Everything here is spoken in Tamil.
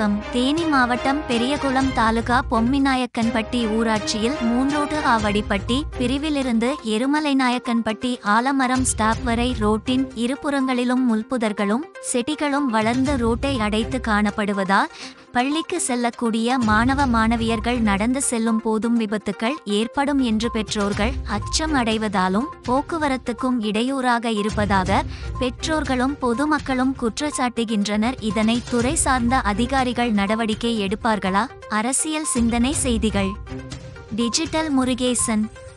வணக்கம் தேனி மாவட்டம் பெரியகுளம் தாலுகா பொம்மிநாயக்கன்பட்டி ஊராட்சியில் மூன்றோடு ஆவடிப்பட்டி பிரிவிலிருந்து எருமலைநாயக்கன்பட்டி ஆலமரம் ஸ்டாப் வரை ரோட்டின் இருபுறங்களிலும் முள்புதர்களும் செடிகளும் வளர்ந்து ரோட்டை அடைத்து காணப்படுவதால் பள்ளிக்கு செல்லக்கூடிய மாணவ மாணவியர்கள் நடந்து செல்லும் போதும் விபத்துக்கள் ஏற்படும் என்று பெற்றோர்கள் அச்சம் அடைவதாலும் போக்குவரத்துக்கும் இடையூறாக இருப்பதாக பெற்றோர்களும் பொதுமக்களும் குற்றச்சாட்டுகின்றனர் இதனை துறை சார்ந்த அதிகாரிகள் நடவடிக்கை எடுப்பார்களா அரசியல் சிந்தனை செய்திகள் டிஜிட்டல் முருகேசன்